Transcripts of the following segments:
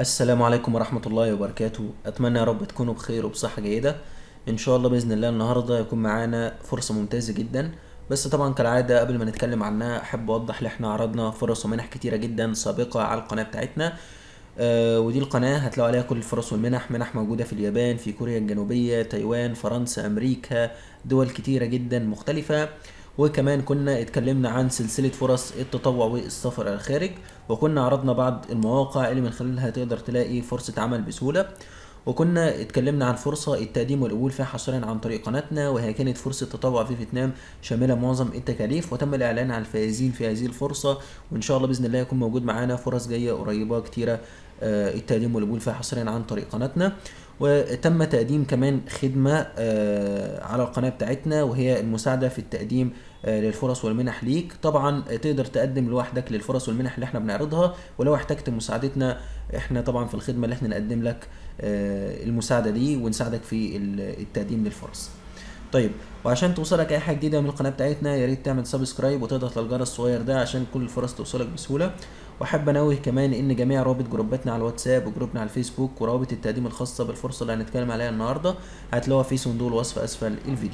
السلام عليكم ورحمة الله وبركاته أتمنى يا رب تكونوا بخير وبصحة جيدة إن شاء الله بإذن الله النهاردة يكون معانا فرصة ممتازة جدا بس طبعا كالعادة قبل ما نتكلم عنها أحب أوضح إن إحنا عرضنا فرص ومنح كتيرة جدا سابقة على القناة بتاعتنا آه ودي القناة هتلاقوا عليها كل الفرص والمنح منح موجودة في اليابان في كوريا الجنوبية تايوان فرنسا أمريكا دول كتيرة جدا مختلفة وكمان كنا اتكلمنا عن سلسلة فرص التطوع والسفر إلى الخارج وكنا عرضنا بعض المواقع اللي من خلالها تقدر تلاقي فرصة عمل بسهولة وكنا اتكلمنا عن فرصة التقديم والقبول فيها حصريا عن طريق قناتنا وهي كانت فرصة تطوع في فيتنام شاملة معظم التكاليف وتم الإعلان عن الفائزين في هذه الفرصة وإن شاء الله بإذن الله يكون موجود معانا فرص جاية قريبة كتيرة آه، التقديم والقبول فيها حصريا عن طريق قناتنا وتم تقديم كمان خدمة آه، على القناة بتاعتنا وهي المساعدة في التقديم آه، للفرص والمنح ليك طبعا آه، تقدر تقدم لوحدك للفرص والمنح اللي احنا بنعرضها ولو احتجت مساعدتنا احنا طبعا في الخدمة اللي احنا نقدم لك آه، المساعدة دي ونساعدك في ال- التقديم للفرص طيب وعشان توصلك اي حاجه جديده من القناه بتاعتنا يا ريت تعمل سبسكرايب وتضغط على الجرس الصغير ده عشان كل الفرص توصلك بسهوله واحب انوه كمان ان جميع روابط جروباتنا على الواتساب وجروبنا على الفيسبوك وروابط التقديم الخاصه بالفرصه اللي هنتكلم عليها النهارده هتلاقوها في صندوق الوصف اسفل الفيديو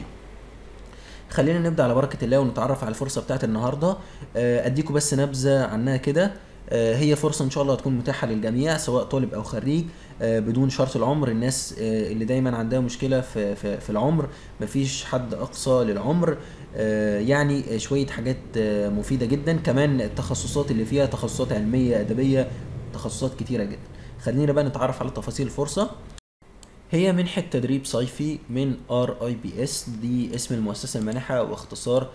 خلينا نبدا على بركه الله ونتعرف على الفرصه بتاعت النهارده آه، اديكم بس نبذه عنها كده آه، هي فرصه ان شاء الله هتكون متاحه للجميع سواء طالب او خريج آه، بدون شرط العمر الناس آه، اللي دايما عندها مشكله في في, في العمر مفيش حد اقصى للعمر آه، يعني شويه حاجات آه، مفيده جدا كمان التخصصات اللي فيها تخصصات علميه ادبيه تخصصات كتيره جدا خلينا بقى نتعرف على تفاصيل الفرصه هي منحة تدريب صيفي من ار اي بي اس دي اسم المؤسسة المانحة واختصار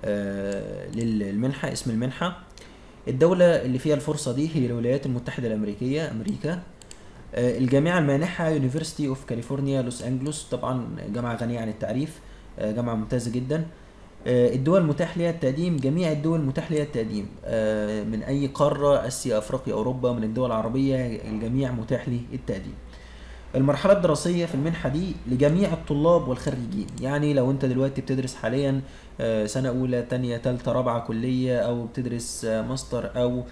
آه، للمنحة اسم المنحة الدولة اللي فيها الفرصة دي هي الولايات المتحدة الأمريكية أمريكا آه، الجامعة المانحة يونيفرسيتي اوف كاليفورنيا لوس انجلوس طبعا جامعة غنية عن التعريف آه، جامعة ممتازة جدا آه، الدول متاح لها التقديم جميع الدول متاح لها التقديم آه، من أي قارة آسيا أفريقيا أوروبا من الدول العربية الجميع متاح له التقديم المرحلة الدراسية في المنحة دي لجميع الطلاب والخريجين يعني لو انت دلوقتي بتدرس حاليا آه، سنة أولى تانية تالتة رابعة كلية أو بتدرس آه، ماستر أو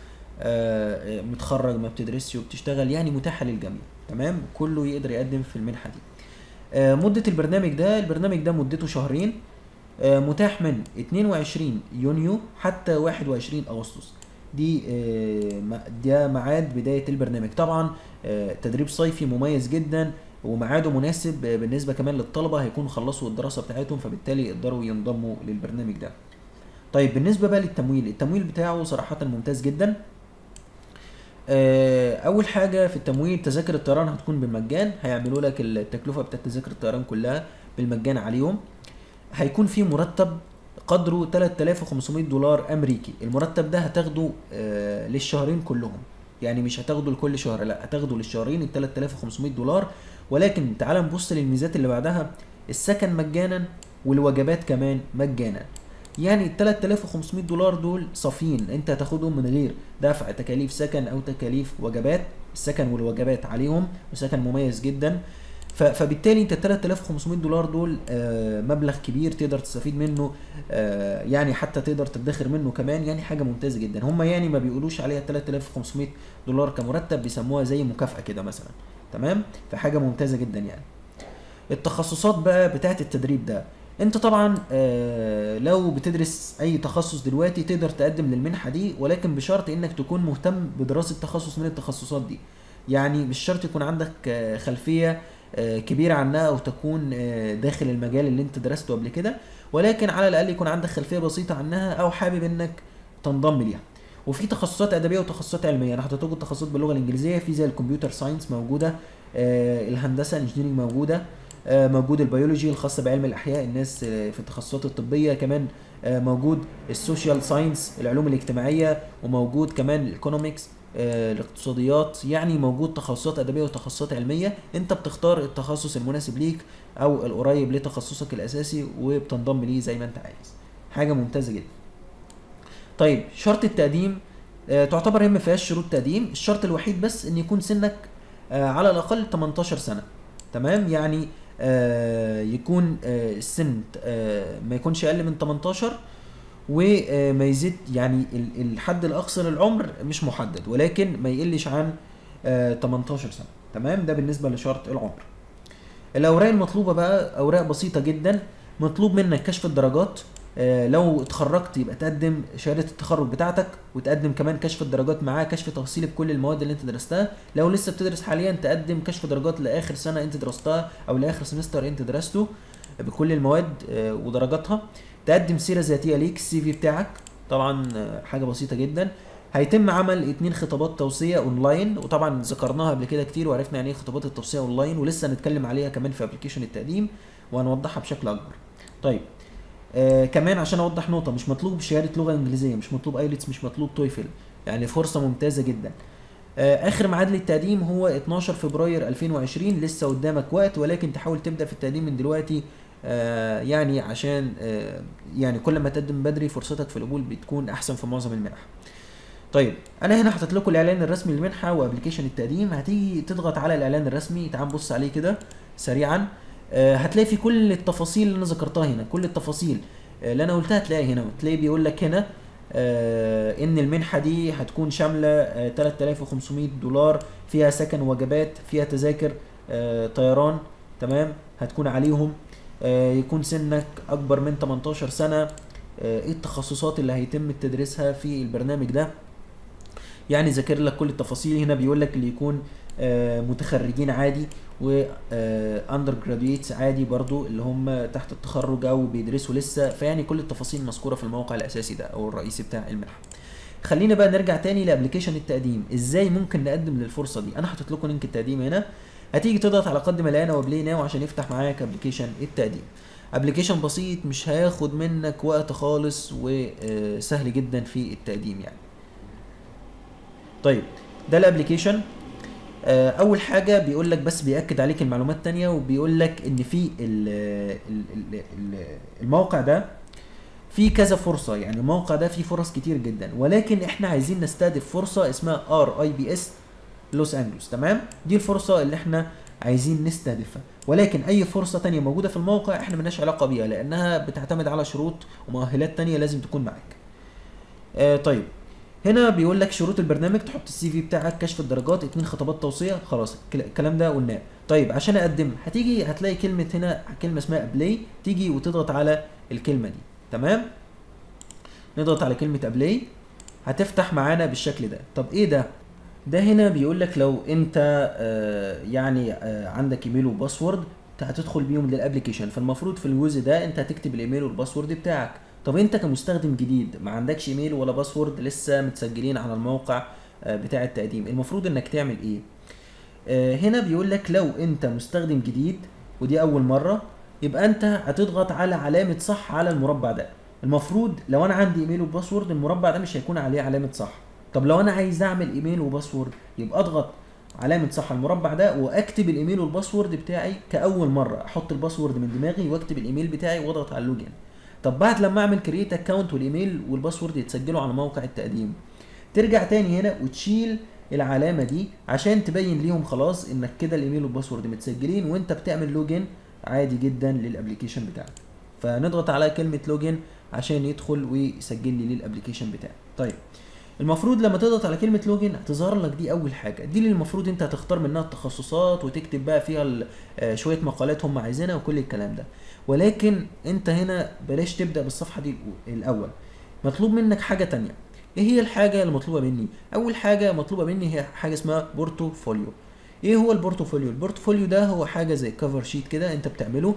آه، متخرج ما بتدرسش وبتشتغل يعني متاحة للجميع تمام كله يقدر يقدم في المنحة دي آه، مدة البرنامج ده البرنامج ده مدته شهرين آه، متاح من 22 يونيو حتى 21 أغسطس دي آه، م- ده ميعاد بداية البرنامج طبعا آه، تدريب صيفي مميز جدا وميعاده مناسب آه، بالنسبة كمان للطلبة هيكونوا خلصوا الدراسة بتاعتهم فبالتالي يقدروا ينضموا للبرنامج ده طيب بالنسبة بقى للتمويل التمويل بتاعه صراحة ممتاز جدا آه، اول حاجه في التمويل تذاكر الطيران هتكون بالمجان هيعملوا لك التكلفه بتاعت تذاكر الطيران كلها بالمجان عليهم هيكون في مرتب قدره 3500 دولار امريكي المرتب ده هتاخده آه، للشهرين كلهم يعني مش هتاخده لكل شهر لا هتاخده للشهرين ال 3500 دولار ولكن تعال نبص للميزات اللي بعدها السكن مجانا والوجبات كمان مجانا يعني ال 3500 دولار دول صافيين انت هتاخدهم من غير دفع تكاليف سكن او تكاليف وجبات السكن والوجبات عليهم وسكن مميز جدا ف- فبالتالي انت ال 3500 دولار دول آه، مبلغ كبير تقدر تستفيد منه آه، يعني حتى تقدر تدخر منه كمان يعني حاجه ممتازه جدا هم يعني ما بيقولوش عليها 3500 دولار كمرتب بيسموها زي مكافاه كده مثلا تمام فحاجه ممتازه جدا يعني التخصصات بقى بتاعت التدريب ده انت طبعا آه، لو بتدرس اي تخصص دلوقتي تقدر تقدم للمنحه دي ولكن بشرط انك تكون مهتم بدراسه تخصص من التخصصات دي يعني مش شرط يكون عندك آه، خلفيه آه، كبيره عنها او تكون آه، داخل المجال اللي انت درسته قبل كده ولكن على الاقل يكون عندك خلفيه بسيطه عنها او حابب انك تنضم ليها وفي تخصصات ادبيه وتخصصات علميه انا حطيت لكم تخصصات باللغه الانجليزيه في زي الكمبيوتر ساينس موجوده آه، الهندسه الانجينيرنج موجوده آه، موجود البيولوجي الخاص بعلم الاحياء الناس آه، في التخصصات الطبيه كمان آه، موجود السوشيال ساينس العلوم الاجتماعيه وموجود كمان الايكونومكس آه، الاقتصاديات يعني موجود تخصصات ادبيه وتخصصات علميه انت بتختار التخصص المناسب ليك او القريب لتخصصك الاساسي وبتنضم ليه زي ما انت عايز حاجه ممتازه جدا طيب شرط التقديم آه، تعتبر هي ما فيهاش شروط تقديم الشرط الوحيد بس ان يكون سنك آه، على الاقل 18 سنه تمام يعني آه، يكون آه، السن آه، ما يكونش اقل من 18 وما يزيد يعني ال- الحد الاقصى للعمر مش محدد ولكن ما يقلش عن آه 18 سنه تمام ده بالنسبه لشرط العمر الاوراق المطلوبه بقى اوراق بسيطه جدا مطلوب منك كشف الدرجات آه، لو اتخرجت يبقى تقدم شهاده التخرج بتاعتك وتقدم كمان كشف الدرجات معاه كشف تفصيلي بكل المواد اللي انت درستها لو لسه بتدرس حاليا تقدم كشف درجات لاخر سنه انت درستها او لاخر سمستر انت درسته بكل المواد آه، ودرجاتها تقدم سيره ذاتيه ليك السي في بتاعك طبعا آه، حاجه بسيطه جدا هيتم عمل اتنين خطابات توصيه اونلاين وطبعا ذكرناها قبل كده كتير وعرفنا يعني ايه خطابات التوصيه اونلاين ولسه هنتكلم عليها كمان في ابلكيشن التقديم وهنوضحها بشكل اكبر طيب آه كمان عشان اوضح نقطه مش مطلوب شهاده لغه انجليزيه مش مطلوب ايلتس مش مطلوب تويفل يعني فرصه ممتازه جدا آه اخر ميعاد للتقديم هو 12 فبراير 2020 لسه قدامك وقت ولكن تحاول تبدا في التقديم من دلوقتي آه يعني عشان آه يعني كل ما تقدم بدري فرصتك في القبول بتكون احسن في معظم المنح طيب انا هنا حاطط لكم الاعلان الرسمي للمنحه وابلكيشن التقديم هتيجي تضغط على الاعلان الرسمي تعال نبص عليه كده سريعا آه، هتلاقي في كل التفاصيل اللي انا ذكرتها هنا كل التفاصيل آه، اللي انا قلتها هتلاقي هنا تلاقي بيقول لك هنا آه، ان المنحه دي هتكون شامله آه، 3500 دولار فيها سكن وجبات فيها تذاكر آه، طيران تمام هتكون عليهم آه، يكون سنك اكبر من 18 سنه آه، ايه التخصصات اللي هيتم تدريسها في البرنامج ده يعني ذاكر لك كل التفاصيل هنا بيقول لك اللي يكون آه، متخرجين عادي و اندر جراديويتس عادي برضو اللي هم تحت التخرج او بيدرسوا لسه فيعني كل التفاصيل مذكوره في الموقع الاساسي ده او الرئيسي بتاع المنحه خلينا بقى نرجع تاني لابلكيشن التقديم ازاي ممكن نقدم للفرصه دي انا حاطط لكم لينك التقديم هنا هتيجي تضغط على قدم الان وبلاي ناو عشان يفتح معاك ابلكيشن التقديم ابلكيشن بسيط مش هياخد منك وقت خالص وسهل جدا في التقديم يعني طيب ده الابلكيشن آه، اول حاجه بيقول لك بس بياكد عليك المعلومات التانية وبيقول لك ان في ال- ال- ال- ال- الموقع ده في كذا فرصه يعني الموقع ده فيه فرص كتير جدا ولكن احنا عايزين نستهدف فرصه اسمها ار اي بي اس لوس انجلوس تمام دي الفرصه اللي احنا عايزين نستهدفها ولكن اي فرصه تانية موجوده في الموقع احنا ملناش علاقه بيها لانها بتعتمد على شروط ومؤهلات تانية لازم تكون معاك آه طيب هنا بيقول لك شروط البرنامج تحط السي في بتاعك كشف الدرجات اتنين خطابات توصيه خلاص الكل- الكلام ده قلناه طيب عشان اقدم هتيجي هتلاقي كلمه هنا كلمه اسمها ابلاي تيجي وتضغط على الكلمه دي تمام نضغط على كلمه ابلاي هتفتح معانا بالشكل ده طب ايه ده ده هنا بيقول لك لو انت آه يعني آه عندك ايميل وباسورد انت هتدخل بيهم للابلكيشن فالمفروض في الجزء ده انت هتكتب الايميل والباسورد بتاعك طب انت كمستخدم جديد ما عندكش ايميل ولا باسورد لسه متسجلين على الموقع آه بتاع التقديم المفروض انك تعمل ايه آه هنا بيقول لك لو انت مستخدم جديد ودي اول مره يبقى انت هتضغط على علامه صح على المربع ده المفروض لو انا عندي ايميل وباسورد المربع ده مش هيكون عليه علامه صح طب لو انا عايز اعمل ايميل وباسورد يبقى اضغط علامه صح على المربع ده واكتب الايميل والباسورد بتاعي كاول مره احط الباسورد من دماغي واكتب الايميل بتاعي واضغط على اللوجن طب بعد لما اعمل كرييت اكونت والايميل والباسورد يتسجلوا على موقع التقديم ترجع تاني هنا وتشيل العلامه دي عشان تبين ليهم خلاص انك كده الايميل والباسورد متسجلين وانت بتعمل لوجن عادي جدا للابلكيشن بتاعك فنضغط على كلمه لوجن عشان يدخل ويسجل لي للابلكيشن بتاعي طيب المفروض لما تضغط على كلمه لوجن هتظهر لك دي اول حاجه دي اللي المفروض انت هتختار منها التخصصات وتكتب بقى فيها ال- آه، شويه مقالات هم عايزينها وكل الكلام ده ولكن انت هنا بلاش تبدا بالصفحه دي الأو- الاول مطلوب منك حاجه تانية ايه هي الحاجه اللي مطلوبه مني اول حاجه مطلوبه مني هي حاجه اسمها بورتفوليو ايه هو البورتفوليو البورتفوليو ده هو حاجه زي كفر شيت كده انت بتعمله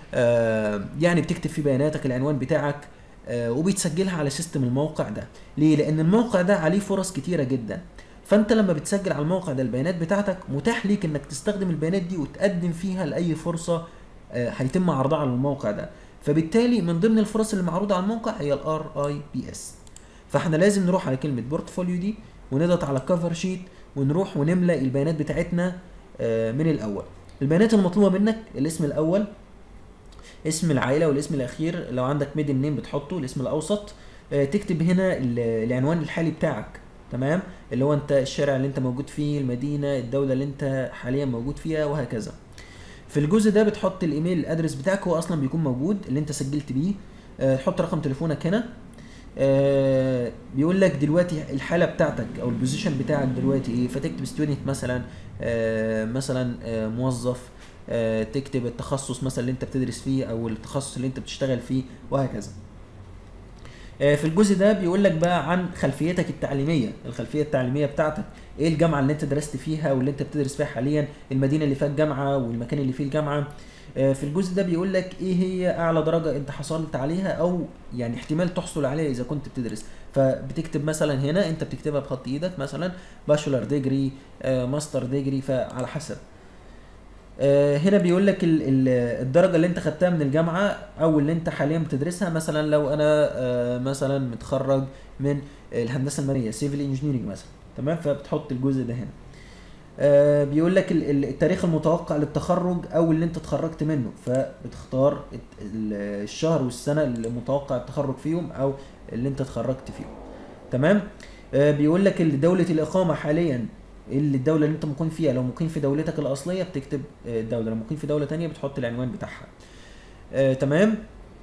آه يعني بتكتب فيه بياناتك العنوان بتاعك آه وبتسجلها على سيستم الموقع ده ليه لان الموقع ده عليه فرص كتيره جدا فانت لما بتسجل على الموقع ده البيانات بتاعتك متاح ليك انك تستخدم البيانات دي وتقدم فيها لاي فرصه آه، هيتم عرضها على الموقع ده فبالتالي من ضمن الفرص اللي معروضه على الموقع هي الار اي بي اس فاحنا لازم نروح على كلمه بورتفوليو دي ونضغط على كفر شيت ونروح ونملى البيانات بتاعتنا آه، من الاول البيانات المطلوبه منك الاسم الاول اسم العائله والاسم الاخير لو عندك ميدل نيم بتحطه الاسم الاوسط آه، تكتب هنا ال- العنوان الحالي بتاعك تمام اللي هو انت الشارع اللي انت موجود فيه المدينه الدوله اللي انت حاليا موجود فيها وهكذا في الجزء ده بتحط الايميل الادرس بتاعك هو اصلا بيكون موجود اللي انت سجلت بيه آه، تحط رقم تليفونك هنا آه بيقول لك دلوقتي الحاله بتاعتك او البوزيشن بتاعك دلوقتي ايه فتكتب ستودنت مثلا آه مثلا آه موظف آه تكتب التخصص مثلا اللي انت بتدرس فيه او التخصص اللي انت بتشتغل فيه وهكذا آه، في الجزء ده بيقول لك بقى عن خلفيتك التعليميه الخلفيه التعليميه بتاعتك ايه الجامعه اللي انت درست فيها واللي انت بتدرس فيها حاليا المدينه اللي فيها الجامعه والمكان اللي فيه الجامعه آه، في الجزء ده بيقول لك ايه هي اعلى درجه انت حصلت عليها او يعني احتمال تحصل عليها اذا كنت بتدرس فبتكتب مثلا هنا انت بتكتبها بخط ايدك مثلا باشولار ديجري ماستر ديجري فعلى حسب آه، هنا بيقول لك ال- ال- الدرجه اللي انت خدتها من الجامعه او اللي انت حاليا بتدرسها مثلا لو انا آه، مثلا متخرج من الهندسه المدنيه سيفل انجينيرنج مثلا تمام فبتحط الجزء ده هنا آه، بيقول لك ال- ال- التاريخ المتوقع للتخرج او اللي انت اتخرجت منه فبتختار الت- ال- الشهر والسنه اللي متوقع التخرج فيهم او اللي انت اتخرجت فيهم تمام آه، بيقول لك ال- دوله الاقامه حاليا اللي الدوله اللي انت مقيم فيها لو مقيم في دولتك الاصليه بتكتب آه، الدوله لو مقيم في دوله تانية بتحط العنوان بتاعها آه، تمام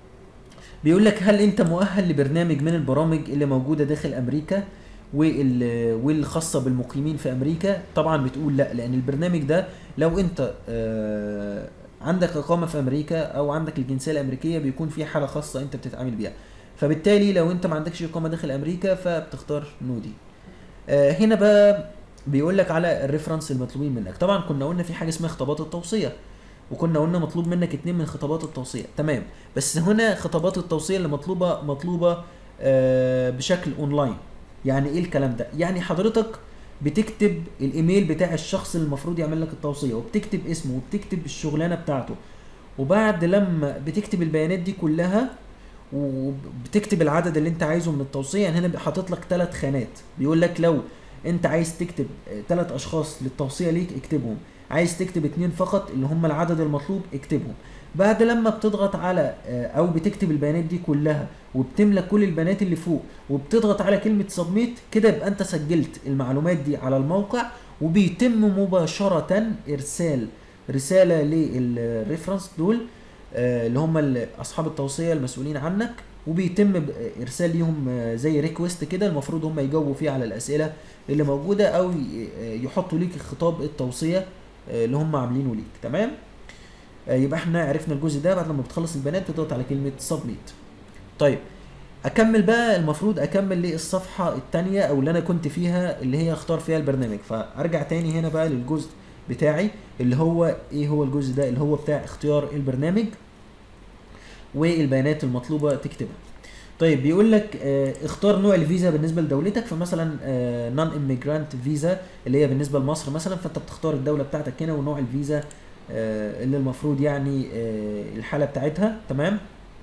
بيقول لك هل انت مؤهل لبرنامج من البرامج اللي موجوده داخل امريكا وال- والخاصه بالمقيمين في امريكا طبعا بتقول لا لان البرنامج ده لو انت آه، عندك اقامه في امريكا او عندك الجنسيه الامريكيه بيكون في حاله خاصه انت بتتعامل بيها فبالتالي لو انت ما عندكش اقامه داخل امريكا فبتختار نو دي آه، هنا بقى بيقول لك على الريفرنس المطلوبين منك طبعا كنا قلنا في حاجه اسمها خطابات التوصيه وكنا قلنا مطلوب منك اتنين من خطابات التوصيه تمام بس هنا خطابات التوصيه اللي مطلوبه مطلوبه آه، بشكل اونلاين يعني ايه الكلام ده يعني حضرتك بتكتب الايميل بتاع الشخص اللي المفروض يعمل لك التوصيه وبتكتب اسمه وبتكتب الشغلانه بتاعته وبعد لما بتكتب البيانات دي كلها وبتكتب العدد اللي انت عايزه من التوصيه يعني هنا حاطط لك ثلاث خانات بيقول لك لو انت عايز تكتب ثلاث اشخاص للتوصيه ليك اكتبهم عايز تكتب اتنين فقط اللي هم العدد المطلوب اكتبهم بعد لما بتضغط على آه، او بتكتب البيانات دي كلها وبتملى كل البيانات اللي فوق وبتضغط على كلمه سبميت كده يبقى انت سجلت المعلومات دي على الموقع وبيتم مباشره ارسال رساله للريفرنس دول آه، اللي هم ال- اصحاب التوصيه المسؤولين عنك وبيتم ب- ارسال ليهم آه، زي ريكوست كده المفروض هم يجاوبوا فيه على الاسئله اللي موجوده او ي- آه، يحطوا ليك خطاب التوصيه آه، اللي هم عاملينه ليك تمام آه، يبقى احنا عرفنا الجزء ده بعد لما بتخلص البيانات بتضغط على كلمه سبميت طيب اكمل بقى المفروض اكمل للصفحه الثانيه او اللي انا كنت فيها اللي هي اختار فيها البرنامج فارجع تاني هنا بقى للجزء بتاعي اللي هو ايه هو الجزء ده اللي هو بتاع اختيار البرنامج والبيانات المطلوبه تكتبها طيب بيقول لك آه، اختار نوع الفيزا بالنسبه لدولتك فمثلا نون اميجرانت فيزا اللي هي بالنسبه لمصر مثلا فانت بتختار الدوله بتاعتك هنا ونوع الفيزا آه، اللي المفروض يعني آه، الحاله بتاعتها تمام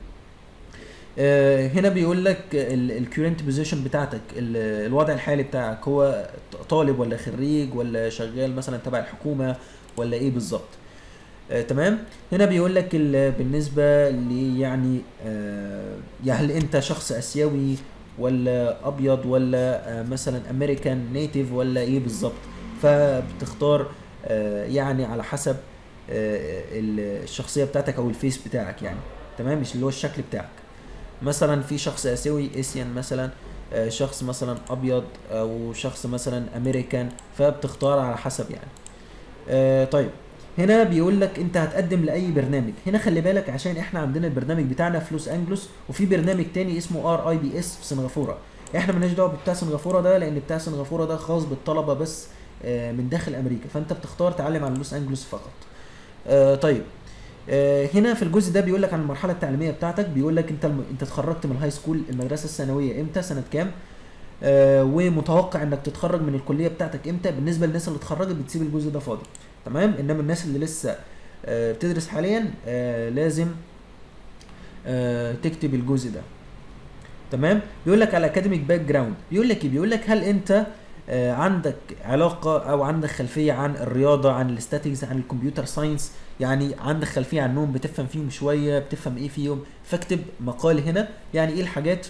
آه، هنا بيقول لك الكورنت بوزيشن بتاعتك ال- الوضع الحالي بتاعك هو طالب ولا خريج ولا شغال مثلا تبع الحكومه ولا ايه بالظبط آه، تمام هنا بيقول لك ال- بالنسبه ل يعني آه، يا هل انت شخص اسيوي ولا ابيض ولا آه، مثلا امريكان نيتيف ولا ايه بالظبط فبتختار آه، يعني على حسب آه، ال- الشخصيه بتاعتك او الفيس بتاعك يعني تمام مش اللي هو الشكل بتاعك مثلا في شخص اسيوي اسيان مثلا آه، شخص مثلا ابيض او شخص مثلا امريكان فبتختار على حسب يعني آه، طيب هنا بيقول لك انت هتقدم لاي برنامج هنا خلي بالك عشان احنا عندنا البرنامج بتاعنا في لوس انجلوس وفي برنامج تاني اسمه ار اي بي اس في سنغافوره احنا مالناش دعوه بتاع سنغافوره ده لان بتاع سنغافوره ده خاص بالطلبه بس آه، من داخل امريكا فانت بتختار تعلم على لوس انجلوس فقط آه، طيب آه، هنا في الجزء ده بيقول لك عن المرحله التعليميه بتاعتك بيقول لك انت الم... انت اتخرجت من الهاي سكول المدرسه الثانويه امتى سنه كام آه ومتوقع انك تتخرج من الكليه بتاعتك امتى بالنسبه للناس اللي اتخرجت بتسيب الجزء ده فاضي تمام انما الناس اللي لسه آه بتدرس حاليا آه لازم آه تكتب الجزء ده تمام بيقول لك على اكاديميك باك جراوند بيقول لك ايه بيقول لك هل انت آه عندك علاقه او عندك خلفيه عن الرياضه عن الاستاتيكس عن الكمبيوتر ساينس يعني عندك خلفيه عنهم بتفهم فيهم شويه بتفهم ايه فيهم فاكتب مقال هنا يعني ايه الحاجات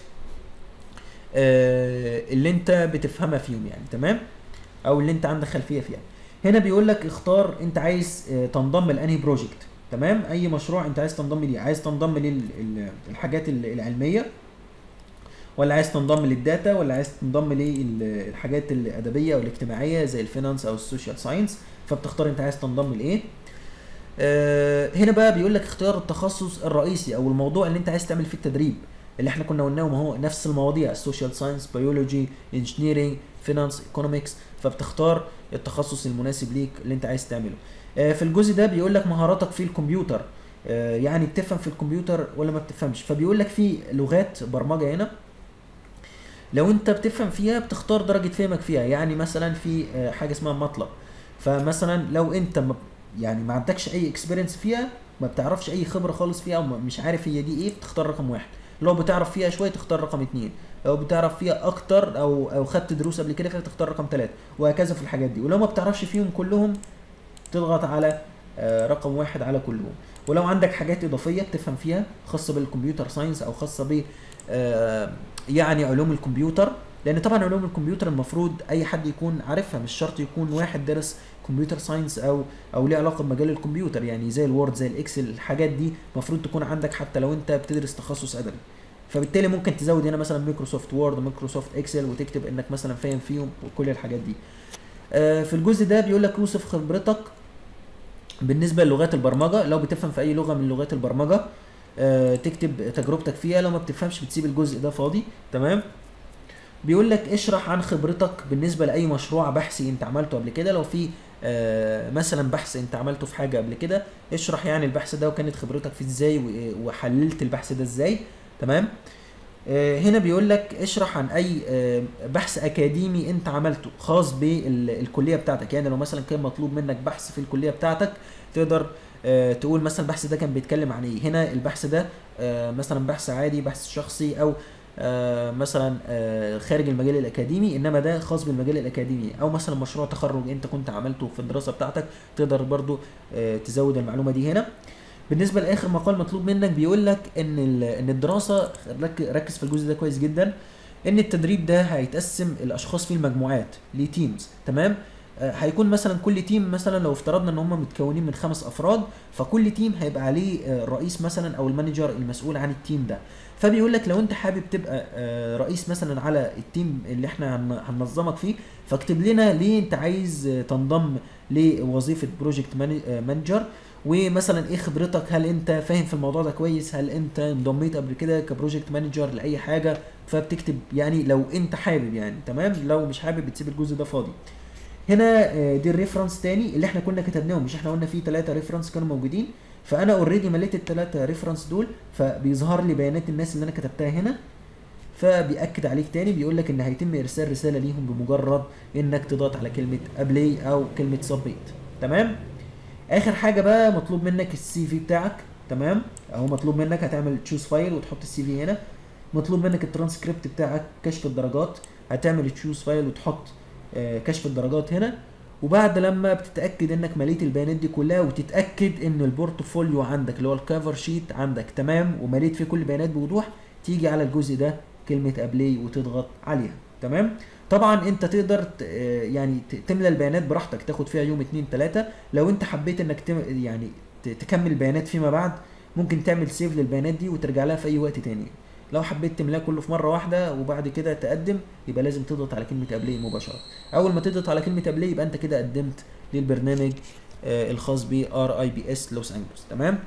آه اللي انت بتفهمها فيهم يعني تمام او اللي انت عندك خلفيه فيها هنا بيقول لك اختار انت عايز آه تنضم لانهي بروجكت تمام اي مشروع انت عايز تنضم ليه عايز تنضم للحاجات العلميه ولا عايز تنضم للداتا ولا عايز تنضم للحاجات الادبيه او الاجتماعيه زي الفينانس او السوشيال ساينس فبتختار انت عايز تنضم لايه آه، هنا بقى بيقول لك اختيار التخصص الرئيسي او الموضوع اللي انت عايز تعمل فيه التدريب اللي احنا كنا قلناه ما هو نفس المواضيع السوشيال ساينس بيولوجي انجينيرنج فينانس ايكونومكس فبتختار التخصص المناسب ليك اللي انت عايز تعمله آه، في الجزء ده بيقول لك مهاراتك في الكمبيوتر آه، يعني بتفهم في الكمبيوتر ولا ما بتفهمش فبيقول لك في لغات برمجه هنا لو انت بتفهم فيها بتختار درجه فهمك فيها يعني مثلا في آه، حاجه اسمها مطلب فمثلا لو انت ما يعني ما عندكش اي اكسبيرينس فيها ما بتعرفش اي خبره خالص فيها او ما- مش عارف هي دي ايه بتختار رقم واحد لو بتعرف فيها شويه تختار رقم اتنين لو بتعرف فيها اكتر او او خدت دروس قبل كده فتختار رقم ثلاثة وهكذا في الحاجات دي ولو ما بتعرفش فيهم كلهم تضغط على آه، رقم واحد على كلهم ولو عندك حاجات اضافيه بتفهم فيها خاصه بالكمبيوتر ساينس او خاصه ب آه، يعني علوم الكمبيوتر لان طبعا علوم الكمبيوتر المفروض اي حد يكون عارفها مش شرط يكون واحد دارس كمبيوتر ساينس او او ليه علاقه بمجال الكمبيوتر يعني زي الوورد زي الاكسل الحاجات دي المفروض تكون عندك حتى لو انت بتدرس تخصص ادبي فبالتالي ممكن تزود هنا مثلا مايكروسوفت وورد مايكروسوفت اكسل وتكتب انك مثلا فاهم فيهم وكل الحاجات دي آه، في الجزء ده بيقول لك اوصف خبرتك بالنسبه للغات البرمجه لو بتفهم في اي لغه من لغات البرمجه آه، تكتب تجربتك فيها لو ما بتفهمش بتسيب الجزء ده فاضي تمام بيقول لك اشرح عن خبرتك بالنسبه لاي مشروع بحثي انت عملته قبل كده لو في آه، مثلا بحث انت عملته في حاجه قبل كده اشرح يعني البحث ده وكانت خبرتك فيه ازاي و- وحللت البحث ده ازاي تمام آه، هنا بيقول لك اشرح عن اي آه، بحث اكاديمي انت عملته خاص بالكليه بتاعتك يعني لو مثلا كان مطلوب منك بحث في الكليه بتاعتك تقدر آه، تقول مثلا البحث ده كان بيتكلم عن ايه هنا البحث ده آه، مثلا بحث عادي بحث شخصي او آه، مثلا آه، خارج المجال الاكاديمي انما ده خاص بالمجال الاكاديمي او مثلا مشروع تخرج انت كنت عملته في الدراسه بتاعتك تقدر برضو آه، تزود المعلومه دي هنا بالنسبه لاخر مقال مطلوب منك بيقول لك ان ال- ان الدراسه رك- ركز في الجزء ده كويس جدا ان التدريب ده هيتقسم الاشخاص فيه المجموعات لتيمز تمام آه، هيكون مثلا كل تيم مثلا لو افترضنا ان هم متكونين من خمس افراد فكل تيم هيبقى عليه آه، الرئيس مثلا او المانجر المسؤول عن التيم ده فبيقول لك لو انت حابب تبقى آه، رئيس مثلا على التيم اللي احنا هن- هننظمك فيه فاكتب لنا ليه انت عايز آه، تنضم لوظيفه بروجكت مانجر ومثلا ايه خبرتك هل انت فاهم في الموضوع ده كويس هل انت انضميت قبل كده كبروجكت مانجر لاي حاجه فبتكتب يعني لو انت حابب يعني تمام لو مش حابب بتسيب الجزء ده فاضي هنا آه، دي الريفرنس تاني اللي احنا كنا كتبناهم مش احنا قلنا في ثلاثه ريفرنس كانوا موجودين فانا اوريدي مليت الثلاثه ريفرنس دول فبيظهر لي بيانات الناس اللي انا كتبتها هنا فبيأكد عليك تاني بيقول لك ان هيتم ارسال رساله ليهم بمجرد انك تضغط على كلمه ابلاي او كلمه سبميت تمام اخر حاجه بقى مطلوب منك السي في بتاعك تمام اهو مطلوب منك هتعمل تشوز فايل وتحط السي في هنا مطلوب منك الترانسكريبت بتاعك كشف الدرجات هتعمل تشوز فايل وتحط آه، كشف الدرجات هنا وبعد لما بتتاكد انك مليت البيانات دي كلها وتتاكد ان البورتفوليو عندك اللي هو الكفر شيت عندك تمام ومليت فيه كل البيانات بوضوح تيجي على الجزء ده كلمه ابلاي وتضغط عليها تمام طبعا انت تقدر ت- آه، يعني ت- تملى البيانات براحتك تاخد فيها يوم اتنين تلاتة لو انت حبيت انك تم يعني ت- تكمل البيانات فيما بعد ممكن تعمل سيف للبيانات دي وترجع لها في اي وقت تاني لو حبيت تملاه كله في مره واحده وبعد كده تقدم يبقى لازم تضغط على كلمه ابلاي مباشره اول ما تضغط على كلمه ابلاي يبقى انت كده قدمت للبرنامج آه، الخاص ب ار اي بي اس لوس انجلوس تمام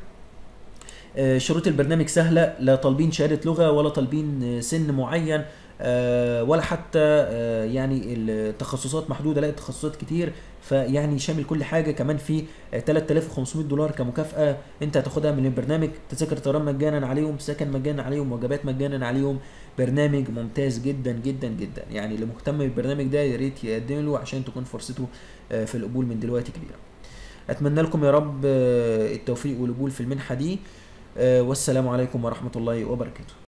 آه، شروط البرنامج سهله لا طالبين شهاده لغه ولا طالبين آه، سن معين آه، ولا حتى آه، يعني التخصصات محدوده لا التخصصات كتير فيعني شامل كل حاجه كمان في آه، 3500 دولار كمكافاه انت هتاخدها من البرنامج تذاكر طيران مجانا عليهم سكن مجانا عليهم وجبات مجانا عليهم برنامج ممتاز جدا جدا جدا يعني اللي مهتم بالبرنامج ده يا ريت يقدم له عشان تكون فرصته آه، في القبول من دلوقتي كبيره اتمنى لكم يا رب آه، التوفيق والقبول في المنحه دي آه، والسلام عليكم ورحمه الله وبركاته